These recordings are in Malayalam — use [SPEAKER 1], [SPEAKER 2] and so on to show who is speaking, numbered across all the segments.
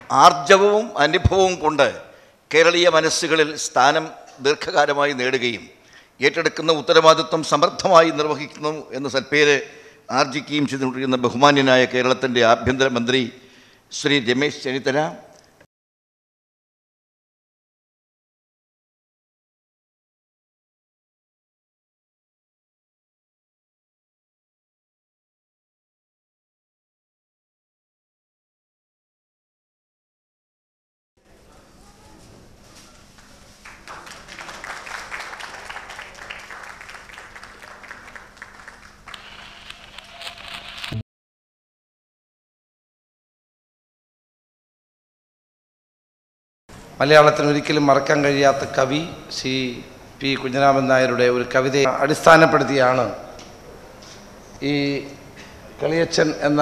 [SPEAKER 1] ആർജവവും അനുഭവവും കൊണ്ട് കേരളീയ മനസ്സുകളിൽ സ്ഥാനം ദീർഘകാലമായി നേടുകയും ഏറ്റെടുക്കുന്ന ഉത്തരവാദിത്വം സമർത്ഥമായി നിർവഹിക്കുന്നു എന്ന സൽപ്പേര് ആർജിക്കുകയും ചെയ്തുകൊണ്ടിരിക്കുന്ന ബഹുമാന്യനായ കേരളത്തിൻ്റെ ആഭ്യന്തരമന്ത്രി ശ്രീ രമേശ് ചെന്നിത്തല
[SPEAKER 2] മലയാളത്തിന് ഒരിക്കലും മറക്കാൻ കഴിയാത്ത കവി ശ്രീ പി കുഞ്ഞരാമൻ നായരുടെ ഒരു കവിതയെ അടിസ്ഥാനപ്പെടുത്തിയാണ് ഈ കളിയച്ചൻ എന്ന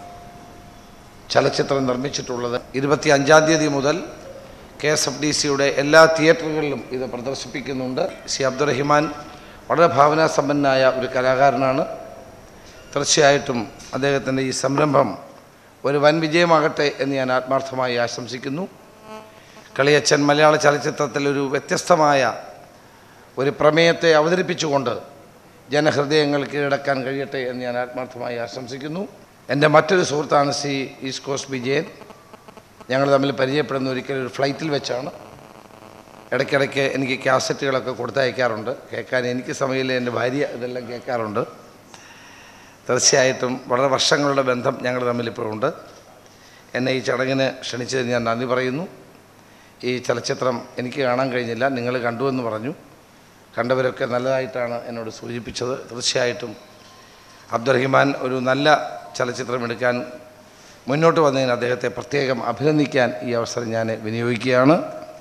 [SPEAKER 2] ചലച്ചിത്രം നിർമ്മിച്ചിട്ടുള്ളത് ഇരുപത്തി അഞ്ചാം തീയതി മുതൽ കെ എസ് എഫ് ഡി സിയുടെ എല്ലാ തിയേറ്ററുകളിലും ഇത് പ്രദർശിപ്പിക്കുന്നുണ്ട് സി അബ്ദുറഹിമാൻ വളരെ ഭാവനാസമ്പന്നനായ ഒരു കലാകാരനാണ് തീർച്ചയായിട്ടും അദ്ദേഹത്തിൻ്റെ ഈ സംരംഭം ഒരു വൻ വിജയമാകട്ടെ എന്ന് ഞാൻ ആത്മാർത്ഥമായി ആശംസിക്കുന്നു കളിയച്ചൻ മലയാള ചലച്ചിത്രത്തിൽ ഒരു വ്യത്യസ്തമായ ഒരു പ്രമേയത്തെ അവതരിപ്പിച്ചുകൊണ്ട് ജനഹൃദയങ്ങൾ കീഴടക്കാൻ കഴിയട്ടെ എന്ന് ഞാൻ ആത്മാർത്ഥമായി ആശംസിക്കുന്നു എൻ്റെ മറ്റൊരു സുഹൃത്താണ് സി ഈസ്റ്റ് കോസ്റ്റ് വിജയൻ ഞങ്ങൾ തമ്മിൽ പരിചയപ്പെടുന്ന ഒരിക്കലും ഒരു ഫ്ലൈറ്റിൽ വെച്ചാണ് ഇടയ്ക്കിടയ്ക്ക് എനിക്ക് കാസറ്റുകളൊക്കെ കൊടുത്തയക്കാറുണ്ട് കേൾക്കാൻ എനിക്ക് സമയമില്ല എൻ്റെ ഭാര്യ ഇതെല്ലാം കേൾക്കാറുണ്ട് തീർച്ചയായിട്ടും വളരെ വർഷങ്ങളുടെ ബന്ധം ഞങ്ങൾ തമ്മിൽ ഇപ്പോഴുണ്ട് എന്നെ ഈ ചടങ്ങിന് ക്ഷണിച്ചതിന് ഞാൻ നന്ദി പറയുന്നു ഈ ചലച്ചിത്രം എനിക്ക് കാണാൻ കഴിഞ്ഞില്ല നിങ്ങൾ കണ്ടുവെന്ന് പറഞ്ഞു കണ്ടവരൊക്കെ നല്ലതായിട്ടാണ് എന്നോട് സൂചിപ്പിച്ചത് തീർച്ചയായിട്ടും അബ്ദുറഹിമാൻ ഒരു നല്ല ചലച്ചിത്രം എടുക്കാൻ മുന്നോട്ട് വന്നതിന് അദ്ദേഹത്തെ പ്രത്യേകം അഭിനന്ദിക്കാൻ ഈ അവസരം ഞാൻ വിനിയോഗിക്കുകയാണ്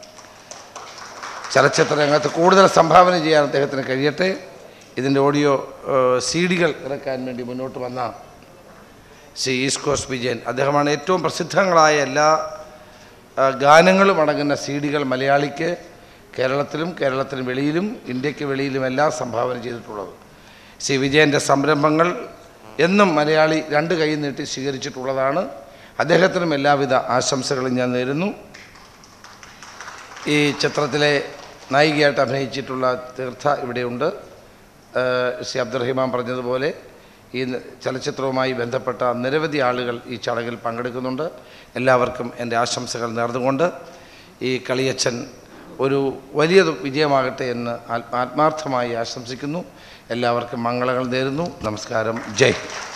[SPEAKER 2] ചലച്ചിത്ര രംഗത്ത് കൂടുതൽ സംഭാവന ചെയ്യാൻ അദ്ദേഹത്തിന് കഴിയട്ടെ ഇതിൻ്റെ ഓഡിയോ സി ഡികൾ ഇറക്കാൻ വേണ്ടി മുന്നോട്ട് വന്ന ശ്രീ ഈസ്റ്റ് കോസ്റ്റ് വിജയൻ അദ്ദേഹമാണ് ഏറ്റവും പ്രസിദ്ധങ്ങളായ എല്ലാ ആ, ഗാനങ്ങളും അടങ്ങുന്ന സി ഡികൾ മലയാളിക്ക് കേരളത്തിലും കേരളത്തിന് വെളിയിലും ഇന്ത്യക്ക് വെളിയിലും എല്ലാം സംഭാവന ചെയ്തിട്ടുള്ളത് ശ്രീ വിജയൻ്റെ സംരംഭങ്ങൾ എന്നും മലയാളി രണ്ട് കൈ നീട്ടി സ്വീകരിച്ചിട്ടുള്ളതാണ് അദ്ദേഹത്തിനും എല്ലാവിധ ആശംസകളും ഞാൻ നേരുന്നു ഈ ചിത്രത്തിലെ നായികയായിട്ട് അഭിനയിച്ചിട്ടുള്ള തീർത്ഥ ഇവിടെയുണ്ട് ഏഹ് ശ്രീ അബ്ദുറഹിമാൻ പറഞ്ഞതുപോലെ ഈ ന- ചലച്ചിത്രവുമായി ബന്ധപ്പെട്ട നിരവധി ആളുകൾ ഈ ചടങ്ങിൽ പങ്കെടുക്കുന്നുണ്ട് എല്ലാവർക്കും എൻ്റെ ആശംസകൾ നേർന്നുകൊണ്ട് ഈ കളിയച്ചൻ ഒരു വലിയ വിജയമാകട്ടെ എന്ന് ആത്മാ- ആത്മാർത്ഥമായി ആശംസിക്കുന്നു എല്ലാവർക്കും മംഗളങ്ങൾ നേരുന്നു നമസ്കാരം ജയ് ഹിന്ദ്.